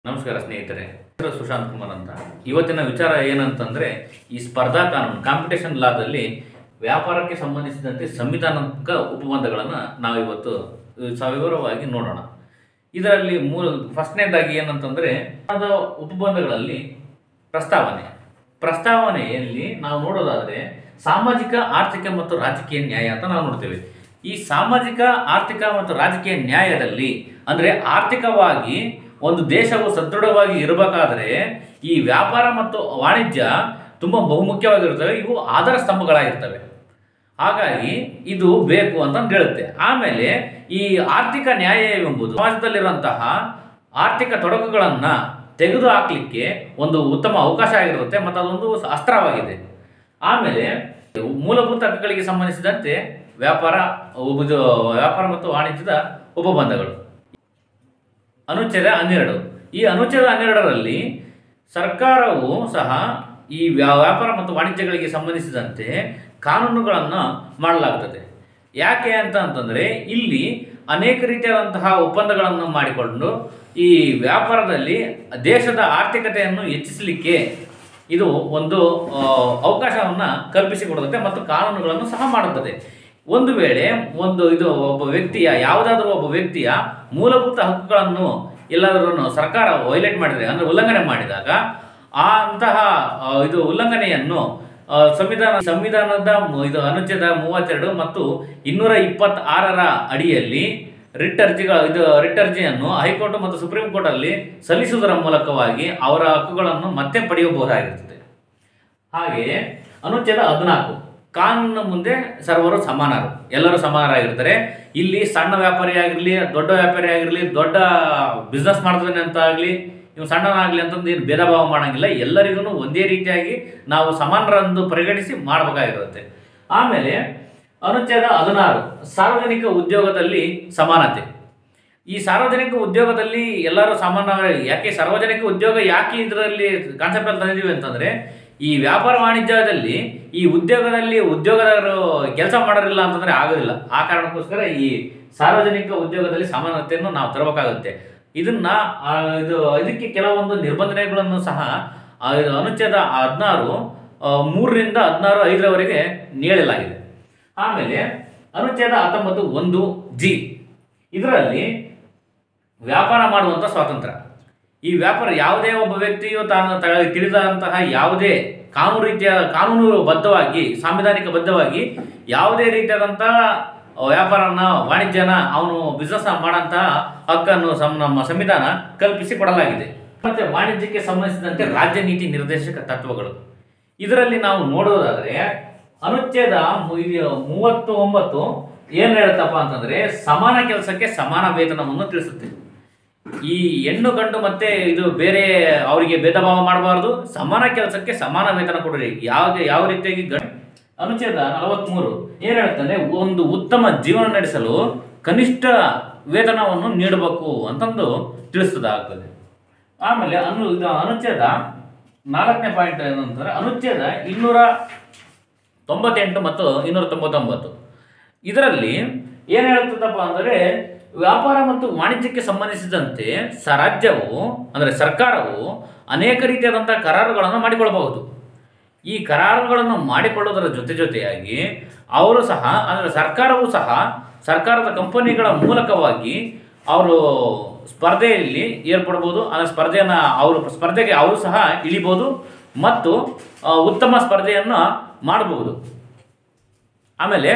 ನಮಸ್ಕಾರ ಸ್ನೇಹಿತರೆ ಹೆಸರು ಸುಶಾಂತ್ ಕುಮಾರ್ ಅಂತ ಇವತ್ತಿನ ವಿಚಾರ ಏನಂತಂದ್ರೆ ಈ ಸ್ಪರ್ಧಾ ಕಾನೂನು ಕಾಂಪಿಟೇಷನ್ ಲಾದಲ್ಲಿ ವ್ಯಾಪಾರಕ್ಕೆ ಸಂಬಂಧಿಸಿದಂತೆ ಸಂವಿಧಾನಾತ್ಮಕ ಉಪಬಂಧಗಳನ್ನು ನಾವು ಇವತ್ತು ಸವಿವರವಾಗಿ ನೋಡೋಣ ಇದರಲ್ಲಿ ಮೂಲ ಫಸ್ಟ್ನೇದಾಗಿ ಏನಂತಂದ್ರೆ ಅದ ಉಪಬಂಧಗಳಲ್ಲಿ ಪ್ರಸ್ತಾವನೆ ಪ್ರಸ್ತಾವನೆಯಲ್ಲಿ ನಾವು ನೋಡೋದಾದ್ರೆ ಸಾಮಾಜಿಕ ಆರ್ಥಿಕ ಮತ್ತು ರಾಜಕೀಯ ನ್ಯಾಯ ಅಂತ ನಾವು ನೋಡ್ತೇವೆ ಈ ಸಾಮಾಜಿಕ ಆರ್ಥಿಕ ಮತ್ತು ರಾಜಕೀಯ ನ್ಯಾಯದಲ್ಲಿ ಅಂದ್ರೆ ಆರ್ಥಿಕವಾಗಿ ಒಂದು ದೇಶವು ಸದೃಢವಾಗಿ ಇರಬೇಕಾದ್ರೆ ಈ ವ್ಯಾಪಾರ ಮತ್ತು ವಾಣಿಜ್ಯ ತುಂಬ ಬಹುಮುಖ್ಯವಾಗಿರುತ್ತವೆ ಇವು ಆಧಾರ ಸ್ತಂಭಗಳಾಗಿರ್ತವೆ ಹಾಗಾಗಿ ಇದು ಬೇಕು ಅಂತ ಹೇಳುತ್ತೆ ಆಮೇಲೆ ಈ ಆರ್ಥಿಕ ನ್ಯಾಯ ಎಂಬುದು ಸಮಾಜದಲ್ಲಿರುವಂತಹ ಆರ್ಥಿಕ ತೊಡಕುಗಳನ್ನ ತೆಗೆದು ಹಾಕ್ಲಿಕ್ಕೆ ಒಂದು ಉತ್ತಮ ಅವಕಾಶ ಆಗಿರುತ್ತೆ ಮತ್ತು ಅದೊಂದು ಅಸ್ತ್ರವಾಗಿದೆ ಆಮೇಲೆ ಮೂಲಭೂತ ಹಕ್ಕುಗಳಿಗೆ ಸಂಬಂಧಿಸಿದಂತೆ ವ್ಯಾಪಾರ ಇದು ವ್ಯಾಪಾರ ಮತ್ತು ವಾಣಿಜ್ಯದ ಉಪಬಂಧಗಳು ಅನುಚ್ಛೇದ ಹನ್ನೆರಡು ಈ ಅನುಚ್ಛೇದ ಹನ್ನೆರಡರಲ್ಲಿ ಸರ್ಕಾರವು ಸಹ ಈ ವ್ಯಾ- ವ್ಯಾಪಾರ ಮತ್ತು ವಾಣಿಜ್ಯಗಳಿಗೆ ಸಂಬಂಧಿಸಿದಂತೆ ಕಾನೂನುಗಳನ್ನು ಮಾಡಲಾಗುತ್ತದೆ ಯಾಕೆ ಅಂತ ಅಂತಂದರೆ ಇಲ್ಲಿ ಅನೇಕ ರೀತಿಯಾದಂತಹ ಒಪ್ಪಂದಗಳನ್ನು ಮಾಡಿಕೊಂಡು ಈ ವ್ಯಾಪಾರದಲ್ಲಿ ದೇಶದ ಆರ್ಥಿಕತೆಯನ್ನು ಹೆಚ್ಚಿಸಲಿಕ್ಕೆ ಇದು ಒಂದು ಅವಕಾಶವನ್ನು ಕಲ್ಪಿಸಿಕೊಡುತ್ತದೆ ಮತ್ತು ಕಾನೂನುಗಳನ್ನು ಸಹ ಮಾಡುತ್ತದೆ ಒಂದು ವೇಳೆ ಒಂದು ಇದು ಒಬ್ಬ ವ್ಯಕ್ತಿಯ ಯಾವುದಾದ್ರೂ ಒಬ್ಬ ವ್ಯಕ್ತಿಯ ಮೂಲಭೂತ ಹಕ್ಕುಗಳನ್ನು ಎಲ್ಲಾದರೂ ಸರ್ಕಾರ ವೈಲೇಟ್ ಮಾಡಿದರೆ ಅಂದರೆ ಉಲ್ಲಂಘನೆ ಮಾಡಿದಾಗ ಆ ಅಂತಹ ಆ, ಇದು ಉಲ್ಲಂಘನೆಯನ್ನು ಆ, ಸಂವಿಧಾನ ಸಂವಿಧಾನದ ಮು- ಇದು ಅನುಚ್ಛೇದ ಮೂವತ್ತೆರಡು ಮತ್ತು ಇನ್ನೂರ ಇಪ್ಪತ್ತಾರರ ಅಡಿಯಲ್ಲಿ ರಿಟ್ ಅರ್ಜಿಗಳ ಇದು ರಿಟ್ ಅರ್ಜಿಯನ್ನು ಹೈಕೋರ್ಟ್ ಮತ್ತು ಸುಪ್ರೀಂ ಕೋರ್ಟಲ್ಲಿ ಸಲ್ಲಿಸುವುದರ ಮೂಲಕವಾಗಿ ಅವರ ಹಕ್ಕುಗಳನ್ನು ಮತ್ತೆ ಪಡೆಯಬಹುದಾಗಿರುತ್ತದೆ ಹಾಗೆಯೇ ಅನುಚ್ಛೇದ ಹದಿನಾಲ್ಕು ಕಾನೂನಿನ ಮುಂದೆ ಸರ್ವರು ಸಮಾನರು ಎಲ್ಲರೂ ಸಮಾನರಾಗಿರ್ತಾರೆ ಇಲ್ಲಿ ಸಣ್ಣ ವ್ಯಾಪಾರಿ ಆಗಿರಲಿ ದೊಡ್ಡ ವ್ಯಾಪಾರಿ ಆಗಿರಲಿ ದೊಡ್ಡ ಬಿಸ್ನೆಸ್ ಮಾಡ್ತಾನೆ ಅಂತ ಆಗಲಿ ಇವು ಸಣ್ಣನಾಗಲಿ ಅಂತಂದು ಏನು ಭೇದ ಭಾವ ಮಾಡಂಗಿಲ್ಲ ಎಲ್ಲರಿಗೂ ಒಂದೇ ರೀತಿಯಾಗಿ ನಾವು ಸಮಾನರೆಂದು ಪರಿಗಣಿಸಿ ಮಾಡಬೇಕಾಗಿರುತ್ತೆ ಆಮೇಲೆ ಅನುಚ್ಛೇದ ಹದಿನಾರು ಸಾರ್ವಜನಿಕ ಉದ್ಯೋಗದಲ್ಲಿ ಸಮಾನತೆ ಈ ಸಾರ್ವಜನಿಕ ಉದ್ಯೋಗದಲ್ಲಿ ಎಲ್ಲರೂ ಸಮಾನ ಯಾಕೆ ಸಾರ್ವಜನಿಕ ಉದ್ಯೋಗ ಯಾಕೆ ಇದರಲ್ಲಿ ಕಾನ್ಸೆಪ್ಟ್ ಅಲ್ಲಿ ತಂದಿದ್ದೀವಿ ಅಂತಂದ್ರೆ ಈ ವ್ಯಾಪಾರ ವಾಣಿಜ್ಯದಲ್ಲಿ ಈ ಉದ್ಯೋಗದಲ್ಲಿ ಉದ್ಯೋಗದಾರರು ಕೆಲಸ ಮಾಡೋರಿಲ್ಲ ಅಂತಂದ್ರೆ ಆಗೋದಿಲ್ಲ ಆ ಕಾರಣಕ್ಕೋಸ್ಕರ ಈ ಸಾರ್ವಜನಿಕ ಉದ್ಯೋಗದಲ್ಲಿ ಸಮಾನತೆಯನ್ನು ನಾವು ತರಬೇಕಾಗುತ್ತೆ ಇದನ್ನ ಆ, ಇದು ಇದಕ್ಕೆ ಕೆಲವೊಂದು ನಿಬಂಧನೆಗಳನ್ನು ಸಹ ಆ, ಇದು ಅನುಚ್ಛೇದ ಹದಿನಾರು ಮೂರರಿಂದ ಹದಿನಾರು ಐದರವರೆಗೆ ನೀಡಲಾಗಿದೆ ಆಮೇಲೆ ಅನುಚ್ಛೇದ ಹತ್ತೊಂಬತ್ತು ಒಂದು ಜಿ ಇದರಲ್ಲಿ ವ್ಯಾಪಾರ ಮಾಡುವಂಥ ಸ್ವಾತಂತ್ರ್ಯ ಈ ವ್ಯಾಪಾರ ಯಾವುದೇ ಒಬ್ಬ ವ್ಯಕ್ತಿಯು ತಾನು ತ- ತಿಳಿದಂತಹ ಯಾವುದೇ ಕಾನೂನು ರೀತಿಯ ಕಾನೂನು ಬದ್ಧವಾಗಿ ಸಾಂವಿಧಾನಿಕ ಬದ್ಧವಾಗಿ ಯಾವುದೇ ರೀತಿಯಾದಂತಹ ವ್ಯಾಪಾರನ ವಾಣಿಜ್ಯನ ಅವನು ಬಿಸ್ನೆಸ್ ಮಾಡೋಂತಹ ಹಕ್ಕನ್ನು ಸಂ ನಮ್ಮ ಸಂವಿಧಾನ ಕಲ್ಪಿಸಿ ಕೊಡಲಾಗಿದೆ ಮತ್ತೆ ವಾಣಿಜ್ಯಕ್ಕೆ ಸಂಬಂಧಿಸಿದಂತೆ ರಾಜ್ಯ ನೀತಿ ನಿರ್ದೇಶಕ ತತ್ವಗಳು ಇದರಲ್ಲಿ ನಾವು ನೋಡೋದಾದ್ರೆ ಅನುಚ್ಛೇದ ಮು- ಇದು ಮೂವತ್ತು ಒಂಬತ್ತು ಏನ್ ಹೇಳುತ್ತಪ್ಪ ಅಂತಂದ್ರೆ ಸಮಾನ ಕೆಲಸಕ್ಕೆ ಸಮಾನ ವೇತನವನ್ನು ತಿಳಿಸುತ್ತೆ ಈ ಹೆಣ್ಣು ಗಂಡು ಮತ್ತೆ ಇದು ಬೇರೆ ಅವರಿಗೆ ಭೇದ ಭಾವ ಮಾಡಬಾರದು ಸಮಾನ ಕೆಲಸಕ್ಕೆ ಸಮಾನ ವೇತನ ಕೊಡ್ರಿ ಯಾವುದೇ ಯಾವ ರೀತಿಯಾಗಿ ಗಂಡ ಅನುಚ್ಛೇದ ನಲವತ್ಮೂರು ಏನ್ ಹೇಳ್ತಾನೆ ಒಂದು ಉತ್ತಮ ಜೀವನ ನಡೆಸಲು ಕನಿಷ್ಠ ವೇತನವನ್ನು ನೀಡಬೇಕು ಅಂತಂದು ತಿಳಿಸೋದಾಗ್ತದೆ ಆಮೇಲೆ ಅನು ಇದು ಅನುಚ್ಛೇದ ನಾಲ್ಕನೇ ಪಾಯಿಂಟ್ ಏನಂತಂದ್ರೆ ಅನುಚ್ಛೇದ ಇನ್ನೂರ ತೊಂಬತ್ತೆಂಟು ಮತ್ತು ಇನ್ನೂರ ತೊಂಬತ್ತೊಂಬತ್ತು ಇದರಲ್ಲಿ ಏನು ಹೇಳ್ತದಪ್ಪ ಅಂದರೆ ವ್ಯಾಪಾರ ಮತ್ತು ವಾಣಿಜ್ಯಕ್ಕೆ ಸಂಬಂಧಿಸಿದಂತೆ ಸ ರಾಜ್ಯವು ಅಂದರೆ ಸರ್ಕಾರವು ಅನೇಕ ರೀತಿಯಾದಂಥ ಕರಾರುಗಳನ್ನು ಮಾಡಿಕೊಳ್ಳಬಹುದು ಈ ಕರಾರುಗಳನ್ನು ಮಾಡಿಕೊಳ್ಳೋದರ ಜೊತೆ ಜೊತೆಯಾಗಿ ಅವರು ಸಹ ಅಂದರೆ ಸರ್ಕಾರವು ಸಹ ಸರ್ಕಾರದ ಕಂಪನಿಗಳ ಮೂಲಕವಾಗಿ ಅವರು ಸ್ಪರ್ಧೆಯಲ್ಲಿ ಏರ್ಪಡ್ಬೋದು ಆ ಸ್ಪರ್ಧೆಯನ್ನು ಅವರು ಸ್ಪರ್ಧೆಗೆ ಅವರು ಸಹ ಇಳಿಬೋದು ಮತ್ತು ಆ, ಉತ್ತಮ ಸ್ಪರ್ಧೆಯನ್ನು ಮಾಡಬಹುದು ಆಮೇಲೆ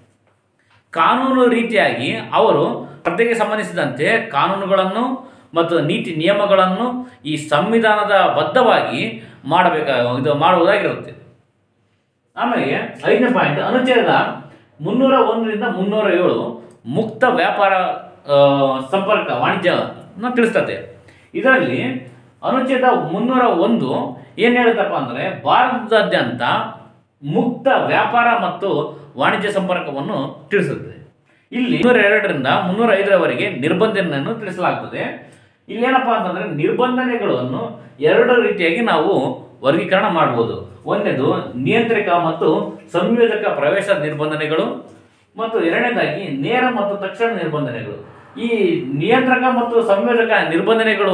ಕಾನೂನು ರೀತಿಯಾಗಿ ಅವರು ಸ್ಪರ್ಧೆಗೆ ಸಂಬಂಧಿಸಿದಂತೆ ಕಾನೂನುಗಳನ್ನು ಮತ್ತು ನೀತಿ ನಿಯಮಗಳನ್ನು ಈ ಸಂವಿಧಾನದ ಬದ್ಧವಾಗಿ ಮಾಡಬೇಕ ಇದು ಮಾಡುವುದಾಗಿರುತ್ತೆ ಆಮೇಲೆ ಐದನೇ ಪಾಯಿಂಟ್ ಅನುಚ್ಛೇದ ಮುನ್ನೂರ ಒಂದರಿಂದ ಮುನ್ನೂರ ಏಳು ಮುಕ್ತ ವ್ಯಾಪಾರ ಆ, ಸಂಪರ್ಕ ವಾಣಿಜ್ಯನ ತಿಳಿಸ್ತದೆ ಇದರಲ್ಲಿ ಅನುಚ್ಛೇದ ಮುನ್ನೂರ ಒಂದು ಏನು ಹೇಳುತ್ತಪ್ಪ ಅಂದರೆ ಭಾರತದಾದ್ಯಂತ ಮುಕ್ತ ವ್ಯಾಪಾರ ಮತ್ತು ವಾಣಿಜ್ಯ ಸಂಪರ್ಕವನ್ನು ತಿಳಿಸುತ್ತದೆ ಇಲ್ಲಿ ಮುನ್ನೂರ ಎರಡರಿಂದ ಮುನ್ನೂರ ಐದರವರೆಗೆ ನಿರ್ಬಂಧನೆಯನ್ನು ತಿಳಿಸಲಾಗುತ್ತದೆ ಇಲ್ಲೇನಪ್ಪ ಅಂತಂದ್ರೆ ನಿರ್ಬಂಧನೆಗಳನ್ನು ಎರಡು ರೀತಿಯಾಗಿ ನಾವು ವರ್ಗೀಕರಣ ಮಾಡಬಹುದು ಒಂದನೇದು ನಿಯಂತ್ರಿತ ಮತ್ತು ಸಂಯೋಜಕ ಪ್ರವೇಶ ನಿರ್ಬಂಧನೆಗಳು ಮತ್ತು ಎರಡನೇದಾಗಿ ನೇರ ಮತ್ತು ತಕ್ಷಣ ನಿರ್ಬಂಧನೆಗಳು ಈ ನಿಯಂತ್ರಕ ಮತ್ತು ಸಂಯೋಜಕ ನಿರ್ಬಂಧನೆಗಳು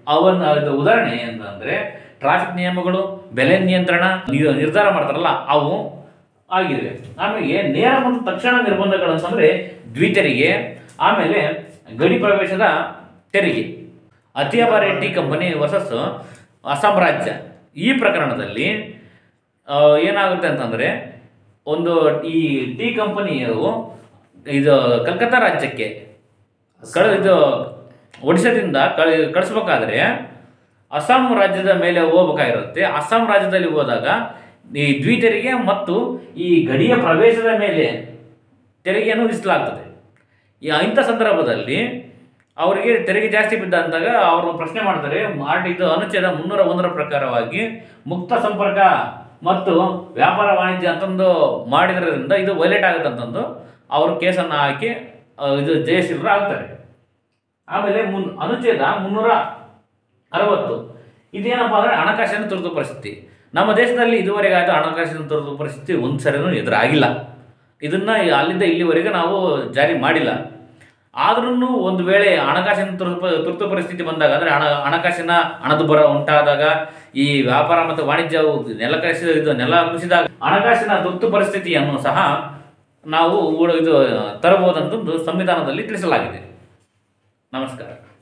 ಅವನ ಇದು ಉದಾಹರಣೆ ಅಂತಂದರೆ ಟ್ರಾಫಿಕ್ ನಿಯಮಗಳು ಬೆಲೆ ನಿಯಂತ್ರಣ ನಿ- ನಿರ್ಧಾರ ಮಾಡ್ತಾರಲ್ಲ ಅವು ಆಗಿದೆ ಆಮೇಲೆ ನೇರ ಮತ್ತು ತಕ್ಷಣ ನಿರ್ಬಂಧಗಳು ಅಂತಂದರೆ ದ್ವಿತೆರಿಗೆ ಆಮೇಲೆ ಗಡಿ ಪ್ರವೇಶದ ತೆರಿಗೆ ಅತಿಯಾಬಾರಿ ಟೀ ಕಂಪನಿ ವರ್ಸಸ್ ಅಸ್ಸಾಂ ರಾಜ್ಯ ಈ ಪ್ರಕರಣದಲ್ಲಿ ಆ, ಏನಾಗುತ್ತೆ ಅಂತಂದರೆ ಒಂದು ಈ ಟೀ ಕಂಪನಿಯು ಇದು ಕಲ್ಕತ್ತಾ ರಾಜ್ಯಕ್ಕೆ ಕಳ ಇದು ಒಡಿಶಾದಿಂದ ಕಳಿ ಕಳಿಸ್ಬೇಕಾದ್ರೆ ಅಸ್ಸಾಂ ರಾಜ್ಯದ ಮೇಲೆ ಹೋಗ್ಬೇಕಾಗಿರುತ್ತೆ ಅಸ್ಸಾಂ ರಾಜ್ಯದಲ್ಲಿ ಹೋದಾಗ ಈ ದ್ವಿತೆರಿಗೆ ಮತ್ತು ಈ ಗಡಿಯ ಪ್ರವೇಶದ ಮೇಲೆ ತೆರಿಗೆಯನ್ನು ವಿಧಿಸಲಾಗ್ತದೆ ಈ ಇಂಥ ಸಂದರ್ಭದಲ್ಲಿ ಅವರಿಗೆ ತೆರಿಗೆ ಜಾಸ್ತಿ ಬಿದ್ದಂತಾಗ ಅವರು ಪ್ರಶ್ನೆ ಮಾಡ್ತಾರೆ ಮಾಡಿ ಇದು ಅನುಚ್ಛೇದ ಮುನ್ನೂರ ಒಂದರ ಪ್ರಕಾರವಾಗಿ ಮುಕ್ತ ಸಂಪರ್ಕ ಮತ್ತು ವ್ಯಾಪಾರ ವಾಣಿಜ್ಯ ಅಂತಂದು ಮಾಡಿದ್ರಿಂದ ಇದು ವೈಲೇಟ್ ಆಗುತ್ತೆ ಅಂತಂದು ಅವರು ಕೇಸನ್ನು ಹಾಕಿ ಆ, ಇದು ಜಯಶೀಲರು ಆಗ್ತಾರೆ ಆಮೇಲೆ ಮುನ್ ಅನುಚ್ಛೇದ ಮುನ್ನೂರ ಅರವತ್ತು ಇದೇನಪ್ಪ ಅಂದರೆ ಹಣಕಾಸಿನ ತುರ್ತು ಪರಿಸ್ಥಿತಿ ನಮ್ಮ ದೇಶದಲ್ಲಿ ಇದುವರೆಗೆ ಆದ ಹಣಕಾಸಿನ ತುರ್ತು ಪರಿಸ್ಥಿತಿ ಒಂದು ಸರಿನೂ ಎದುರಾಗಿಲ್ಲ ಇದನ್ನು ಅಲ್ಲಿಂದ ಇಲ್ಲಿವರೆಗೆ ನಾವು ಜಾರಿ ಮಾಡಿಲ್ಲ ಆದ್ರೂ ಒಂದು ವೇಳೆ ಹಣಕಾಸಿನ ತುರ್ತು ತುರ್ತು ಪರಿಸ್ಥಿತಿ ಬಂದಾಗ ಅಂದರೆ ಹಣ ಹಣಕಾಸಿನ ಹಣದುಬ್ಬರ ಉಂಟಾದಾಗ ಈ ವ್ಯಾಪಾರ ಮತ್ತು ವಾಣಿಜ್ಯವು ನೆಲ ಕಸಿ ಇದು ನೆಲ ಕುಸಿದಾಗ ಹಣಕಾಸಿನ ತುರ್ತು ಪರಿಸ್ಥಿತಿಯನ್ನು ಸಹ ನಾವು ಊಡ- ಇದು ತರಬಹುದಂತಂದು ಸಂವಿಧಾನದಲ್ಲಿ ತಿಳಿಸಲಾಗಿದೆ ನಮಸ್ಕಾರ